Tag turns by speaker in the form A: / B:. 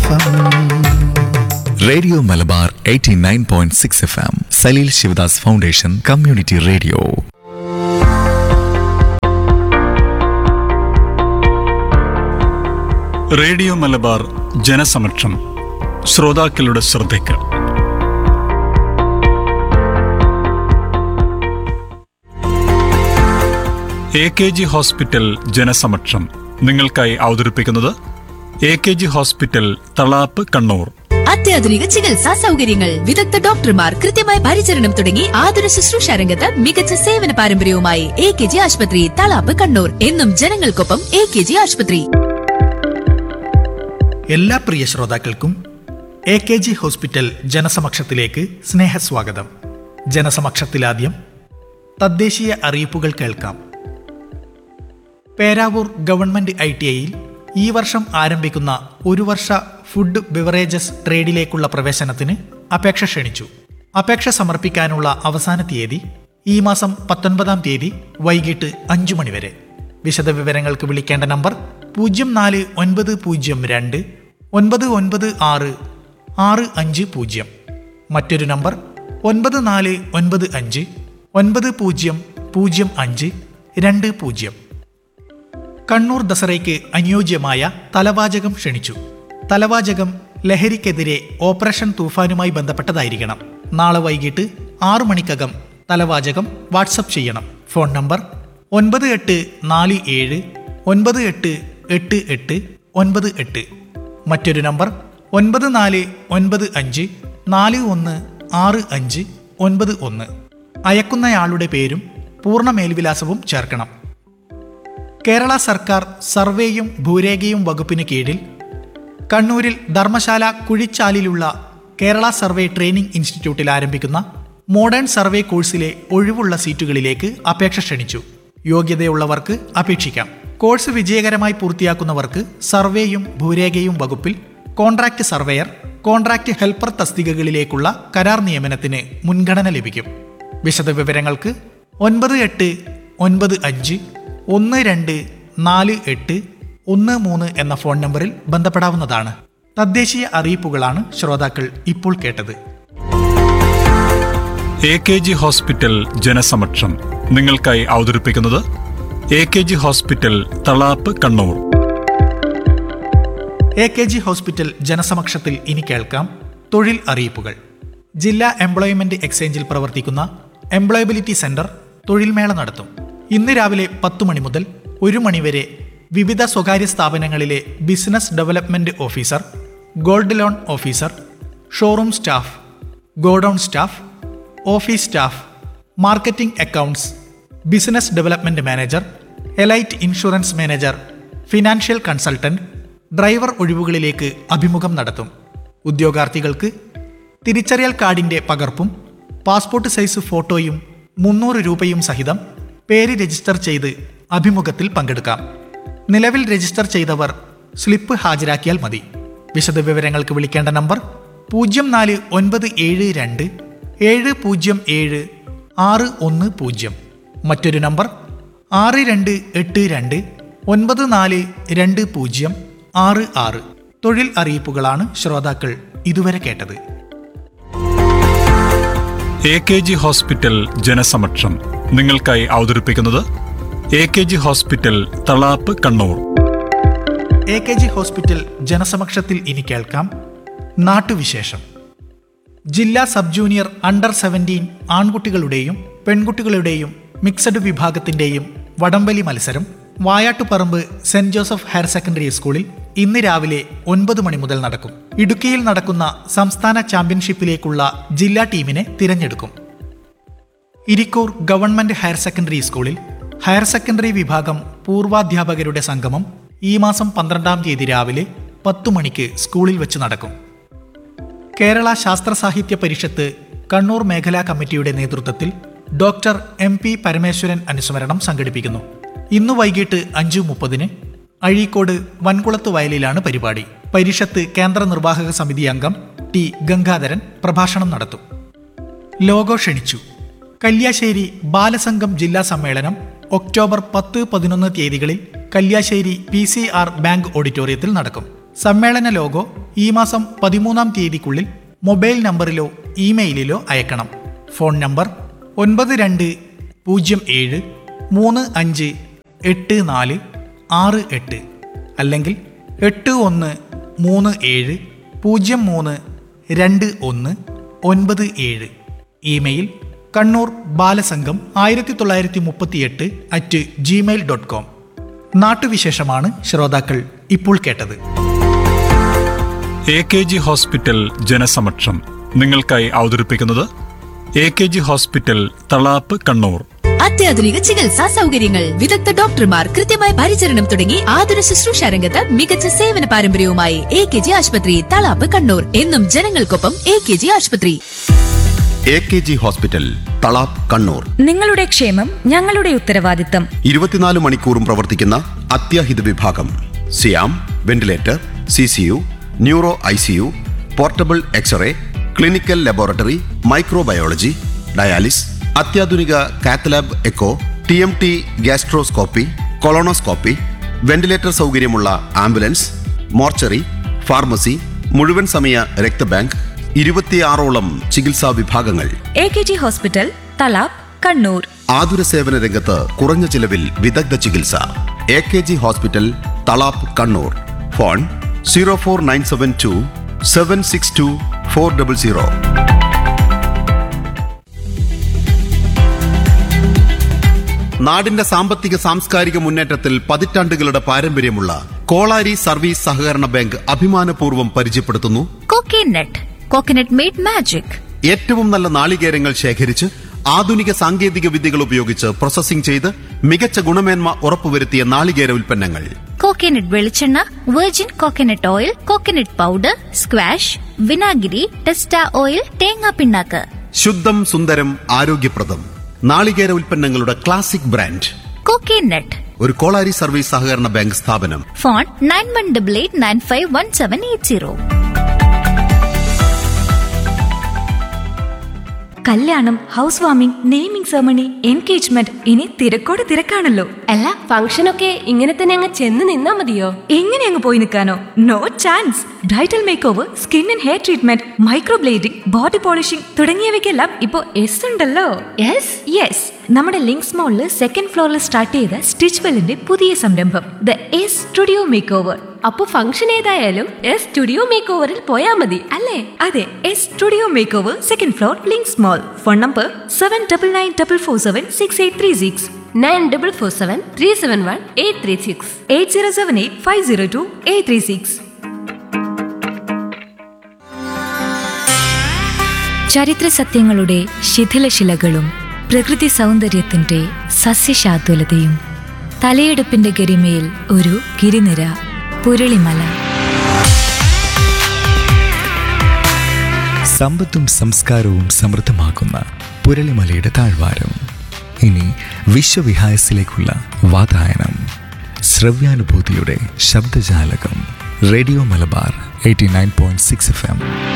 A: F M
B: radio Malabar 89.6 F M Saleel Sivadas foundation community radio
C: radio Malabar ജനസമക്ഷം ശ്രോതാക്കളുടെ ശ്രദ്ധയ്ക്ക് എ കെ ജി ഹോസ്പിറ്റൽ ജനസമക്ഷം നിങ്ങൾക്കായി അവതരിപ്പിക്കുന്നത് A K G hospital Thalap Kannur
D: അത്യാധുനിക ചികിത്സാ സൗകര്യങ്ങൾ വിദഗ്ധ ഡോക്ടർമാർ കൃത്യമായ പരിചരണം തുടങ്ങി ആതുര ശുശ്രൂഷ രംഗത്ത് മികച്ച സേവന പാരമ്പര്യവുമായി എ കെ ജി ആശുപത്രി തളാപ്പ് കണ്ണൂർ എന്നും ജനങ്ങൾക്കൊപ്പം എ കെ ജി ആശുപത്രി
E: എല്ലാ പ്രിയ ശ്രോതാക്കൾക്കും എ കെ ജി ഹോസ്പിറ്റൽ ജനസമക്ഷത്തിലേക്ക് സ്നേഹസ്വാഗതം ജനസമക്ഷത്തിലാദ്യം തദ്ദേശീയ അറിയിപ്പുകൾ കേൾക്കാം പേരാവൂർ ഗവൺമെന്റ് ഐ ടി ഐയിൽ ഈ വർഷം ആരംഭിക്കുന്ന ഒരു വർഷ ഫുഡ് ബിവറേജസ് ട്രേഡിലേക്കുള്ള പ്രവേശനത്തിന് അപേക്ഷ ക്ഷണിച്ചു അപേക്ഷ സമർപ്പിക്കാനുള്ള അവസാന തീയതി ഈ മാസം പത്തൊൻപതാം തീയതി വൈകിട്ട് അഞ്ചു മണിവരെ വിശദവിവരങ്ങൾക്ക് വിളിക്കേണ്ട നമ്പർ പൂജ്യം നാല് ഒൻപത് പൂജ്യം രണ്ട് ഒൻപത് ഒൻപത് ആറ് ആറ് അഞ്ച് പൂജ്യം മറ്റൊരു നമ്പർ ഒൻപത് നാല് ഒൻപത് അഞ്ച് ഒൻപത് പൂജ്യം പൂജ്യം അഞ്ച് രണ്ട് പൂജ്യം കണ്ണൂർ ദസറയ്ക്ക് അനുയോജ്യമായ തലവാചകം ക്ഷണിച്ചു തലവാചകം ലഹരിക്കെതിരെ ഓപ്പറേഷൻ തൂഫാനുമായി ബന്ധപ്പെട്ടതായിരിക്കണം നാളെ വൈകിട്ട് ആറു മണിക്കകം തലവാചകം വാട്സപ്പ് ചെയ്യണം ഫോൺ നമ്പർ ഒൻപത് എട്ട് നാല് ഏഴ് ഒൻപത് എട്ട് എട്ട് എട്ട് ഒൻപത് എട്ട് മറ്റൊരു നമ്പർ ഒൻപത് നാല് ഒൻപത് അഞ്ച് നാല് ഒന്ന് ആറ് അഞ്ച് ഒൻപത് ഒന്ന് അയക്കുന്നയാളുടെ പേരും പൂർണ്ണ മേൽവിലാസവും ചേർക്കണം കേരള സർക്കാർ സർവേയും ഭൂരേഖയും വകുപ്പിന് കീഴിൽ കണ്ണൂരിൽ ധർമ്മശാല കുഴിച്ചാലിലുള്ള കേരള സർവേ ട്രെയിനിംഗ് ഇൻസ്റ്റിറ്റ്യൂട്ടിൽ ആരംഭിക്കുന്ന മോഡേൺ സർവേ കോഴ്സിലെ ഒഴിവുള്ള സീറ്റുകളിലേക്ക് അപേക്ഷ ക്ഷണിച്ചു യോഗ്യതയുള്ളവർക്ക് അപേക്ഷിക്കാം കോഴ്സ് വിജയകരമായി പൂർത്തിയാക്കുന്നവർക്ക് സർവേയും ഭൂരേഖയും വകുപ്പിൽ കോൺട്രാക്ട് സർവേയർ കോൺട്രാക്ട് ഹെൽപ്പർ തസ്തികകളിലേക്കുള്ള കരാർ നിയമനത്തിന് മുൻഗണന ലഭിക്കും വിശദവിവരങ്ങൾക്ക് ഒൻപത് എട്ട് ഒൻപത് അഞ്ച് ഒന്ന് രണ്ട് നാല് എട്ട് ഒന്ന് മൂന്ന് എന്ന ഫോൺ നമ്പറിൽ ബന്ധപ്പെടാവുന്നതാണ് തദ്ദേശീയ അറിയിപ്പുകളാണ് ശ്രോതാക്കൾ ഇപ്പോൾ കേട്ടത്
C: എ കെ ജി ഹോസ്പിറ്റൽ ജനസമക്ഷം നിങ്ങൾക്കായി അവതരിപ്പിക്കുന്നത് A K G hospital Thalap Kannur
E: A K G hospital ജനസമക്ഷത്തിൽ ഇനി കേൾക്കാം തൊഴിൽ അറിയിപ്പുകൾ ജില്ലാ എംപ്ലോയ്മെന്റ് എക്സ്ചേഞ്ചിൽ പ്രവർത്തിക്കുന്ന എംപ്ലോയബിലിറ്റി സെന്റർ തൊഴിൽമേള നടത്തും ഇന്ന് രാവിലെ പത്തു മണി മുതൽ ഒരു മണിവരെ വിവിധ സ്വകാര്യ സ്ഥാപനങ്ങളിലെ business development officer gold loan officer showroom staff godown staff office staff marketing accounts business development manager elite insurance manager financial consultant driver ഒഴിവുകളിലേക്ക് അഭിമുഖം നടത്തും ഉദ്യോഗാർത്ഥികൾക്ക് തിരിച്ചറിയൽ കാർഡിന്റെ പകർപ്പും പാസ്പോർട്ട് സൈസ് ഫോട്ടോയും മുന്നൂറ് രൂപയും സഹിതം പേര് രജിസ്റ്റർ ചെയ്ത് അഭിമുഖത്തിൽ പങ്കെടുക്കാം നിലവിൽ രജിസ്റ്റർ ചെയ്തവർ സ്ലിപ്പ് ഹാജരാക്കിയാൽ മതി വിശദവിവരങ്ങൾക്ക് വിളിക്കേണ്ട നമ്പർ പൂജ്യം നാല് ഒൻപത് ഏഴ് രണ്ട് ഏഴ് പൂജ്യം ഏഴ് ആറ് ഒന്ന് പൂജ്യം മറ്റൊരു നമ്പർ ആറ് രണ്ട് എട്ട് രണ്ട് ഒൻപത് നാല് രണ്ട് പൂജ്യം ആറ് ആറ് തൊഴിൽ അറിയിപ്പുകളാണ് ശ്രോതാക്കൾ ഇതുവരെ കേട്ടത്
C: എ കെ ജി ഹോസ്പിറ്റൽ ജനസമക്ഷം നിങ്ങൾക്കായി അവതരിപ്പിക്കുന്നത് A K G hospital Thalap Kannur
E: A K G hospital ജനസമക്ഷത്തിൽ ഇനി കേൾക്കാം നാട്ടുവിശേഷം ജില്ലാ സബ് ജൂനിയർ അണ്ടർ സെവൻറ്റീൻ ആൺകുട്ടികളുടെയും പെൺകുട്ടികളുടെയും മിക്സഡ് വിഭാഗത്തിന്റെയും വടംവലി മത്സരം Vayattuparamba saint Joseph higher secondary സ്കൂളിൽ ഇന്ന് രാവിലെ ഒൻപത് മണി മുതൽ നടക്കും ഇടുക്കിയിൽ നടക്കുന്ന സംസ്ഥാന ചാമ്പ്യൻഷിപ്പിലേക്കുള്ള ജില്ലാ ടീമിനെ തിരഞ്ഞെടുക്കും ഇരിക്കൂർ ഗവൺമെന്റ് ഹയർ സെക്കൻഡറി സ്കൂളിൽ ഹയർ സെക്കൻഡറി വിഭാഗം പൂർവാധ്യാപകരുടെ സംഗമം ഈ മാസം പന്ത്രണ്ടാം തീയതി രാവിലെ പത്തു മണിക്ക് സ്കൂളിൽ വെച്ച് നടക്കും കേരള ശാസ്ത്ര സാഹിത്യ പരിഷത്ത് കണ്ണൂർ മേഖലാ കമ്മിറ്റിയുടെ നേതൃത്വത്തിൽ ഡോക്ടർ എം പി പരമേശ്വരൻ അനുസ്മരണം സംഘടിപ്പിക്കുന്നു ഇന്നു വൈകിട്ട് അഞ്ചു മുപ്പതിന് അഴീക്കോട് വൻകുളത്ത് വയലിലാണ് പരിപാടി പരിഷത്ത് കേന്ദ്ര നിർവാഹക സമിതി അംഗം ടി ഗംഗാധരൻ പ്രഭാഷണം നടത്തും ലോഗോ ക്ഷണിച്ചു കല്യാശ്ശേരി ബാലസംഘം ജില്ലാ സമ്മേളനം ഒക്ടോബർ പത്ത് പതിനൊന്ന് തീയതികളിൽ Kalliasseri P C R bank ഓഡിറ്റോറിയത്തിൽ നടക്കും സമ്മേളന ലോഗോ ഈ മാസം പതിമൂന്നാം തീയതിക്കുള്ളിൽ മൊബൈൽ നമ്പറിലോ ഇമെയിലിലോ അയക്കണം ഫോൺ നമ്പർ ഒൻപത് രണ്ട് പൂജ്യം ഏഴ് മൂന്ന് അഞ്ച് എട്ട് നാല് ആറ് എട്ട് അല്ലെങ്കിൽ എട്ട് ഒന്ന് മൂന്ന് ഏഴ് പൂജ്യം മൂന്ന് രണ്ട് ഒന്ന് ഒൻപത് ഏഴ് ഇമെയിൽ കണ്ണൂർ ബാലസംഘം ആയിരത്തി തൊള്ളായിരത്തി മുപ്പത്തിയെട്ട് അറ്റ് ജിമെയിൽ ഡോട്ട് കോം നാട്ടുവിശേഷമാണ് ശ്രോതാക്കൾ ഇപ്പോൾ കേട്ടത്
C: എ കെ ജി ഹോസ്പിറ്റൽ ജനസമക്ഷം നിങ്ങൾക്കായി അവതരിപ്പിക്കുന്നത് A K G hospital Thalap Kannur
D: അത്യാധുനിക ചികിത്സാ സൗകര്യങ്ങൾ വിദഗ്ധ ഡോക്ടർമാർ കൃത്യമായ പരിചരണം തുടങ്ങി ആതുര ശുശ്രൂഷ രംഗത്ത് മികച്ച സേവന പാരമ്പര്യവുമായി എ കെ ജി ആശുപത്രി തളാപ്പ് കണ്ണൂർ എന്നും ജനങ്ങൾക്കൊപ്പം എ കെ ജി ആശുപത്രി
A: A K G hospital Thalap Kannur
F: നിങ്ങളുടെ ക്ഷേമം ഞങ്ങളുടെ ഉത്തരവാദിത്തം
A: ഇരുപത്തിനാല് മണിക്കൂറും പ്രവർത്തിക്കുന്ന അത്യാഹിത വിഭാഗം സിയാം ventilator C C U neuro I C U portable x ray clinical laboratory microbiology dialysis അത്യാധുനിക cath lab echo T M T gastroscopy colonoscopy ventilator സൗകര്യമുള്ള ആംബുലൻസ് മോർച്ചറി ഫാർമസി മുഴുവൻ സമയ രക്തബാങ്ക് ഇരുപത്തിയാറോളം ചികിത്സാ വിഭാഗങ്ങൾ
F: A K G hospital Thalap Kannur
A: ആതുര സേവന രംഗത്ത് കുറഞ്ഞ ചിലവിൽ വിദഗ്ധ ചികിത്സ A K G hospital Thalap Kannur phone zero four nine seven two seven six two four double zero നാടിന്റെ സാമ്പത്തിക സാംസ്കാരിക മുന്നേറ്റത്തിൽ പതിറ്റാണ്ടുകളുടെ പാരമ്പര്യമുള്ള കോളാരി സർവീസ് സഹകരണ ബാങ്ക് അഭിമാനപൂർവ്വം പരിചയപ്പെടുത്തുന്നു
F: കോക്കനട്ട് കോക്കനട്ട് മെയ്ഡ് മാജിക്
A: ഏറ്റവും നല്ല നാളികേരങ്ങൾ ശേഖരിച്ച് ആധുനിക സാങ്കേതിക വിദ്യകൾ ഉപയോഗിച്ച് പ്രോസസ്സിംഗ് ചെയ്ത് മികച്ച ഗുണമേന്മ ഉറപ്പുവരുത്തിയ നാളികേര ഉൽപ്പന്നങ്ങൾ
F: കോക്കനട്ട് വെളിച്ചെണ്ണ virgin coconut oil coconut powder squash വിനാഗിരി ടെസ്റ്റ ഓയിൽ തേങ്ങാ പിണ്ണാക്ക്
A: ശുദ്ധം സുന്ദരം ആരോഗ്യപ്രദം നാളികേര ഉൽപ്പന്നങ്ങളുടെ ക്ലാസിക് ബ്രാൻഡ്
F: കോക്കനട്ട്
A: ഒരു കോളാരി സർവീസ് സഹകരണ ബാങ്ക് സ്ഥാപനം
F: phone nine one double eight nine five one seven eight zero കല്യാണം house warming naming ceremony engagement ഇനി തിരക്കോട് തിരക്കാണല്ലോ
G: അല്ല ഫംഗ്ഷനൊക്കെ ഇങ്ങനെ തന്നെ അങ്ങ് ചെന്ന് നിന്നാ മതിയോ
F: എങ്ങനെ അങ്ങ് പോയി നിൽക്കാനോ no chance bridal makeover skin and hair treatment microblading body polishing തുടങ്ങിയവയ്ക്കെല്ലാം ഇപ്പോൾ എസ് ഉണ്ടല്ലോ
G: യെസ്
F: യെസ് നമ്മുടെ ലിങ്ക്സ് മോളിൽ സെക്കൻഡ് ഫ്ലോറിൽ സ്റ്റാർട്ട് ചെയ്ത സ്റ്റിച്ച് വെല്ലിന്റെ പുതിയ സംരംഭം the S studio makeover
G: അപ്പൊ ഫംഗ്ഷൻ ഏതായാലും എസ് സ്റ്റുഡിയോ മേക്ക് ഓവറിൽ പോയാ മതി അല്ലേ
F: അതെ S studio makeover second floor Links mall phone number seven double nine double four seven six eight three six
G: nine double four seven three seven one eight three six
F: eight zero seven eight five zero two eight three six ചരിത്ര സത്യങ്ങളുടെ ശിഥിലശിലകളും പ്രകൃതി സൗന്ദര്യത്തിന്റെ സസ്യശാതുലതയും തലയെടുപ്പിന്റെ ഗരിമയിൽ ഒരു ഗിരിനിര പുരളിമല
B: സമ്പത്തും സംസ്കാരവും സമൃദ്ധമാക്കുന്ന പുരളിമലയുടെ താഴ്വാരം ഇനി വിശ്വവിഹായസിലേക്കുള്ള വാതായനം ശ്രവ്യാനുഭൂതിയുടെ ശബ്ദജാലകം radio Malabar eighty nine point six F M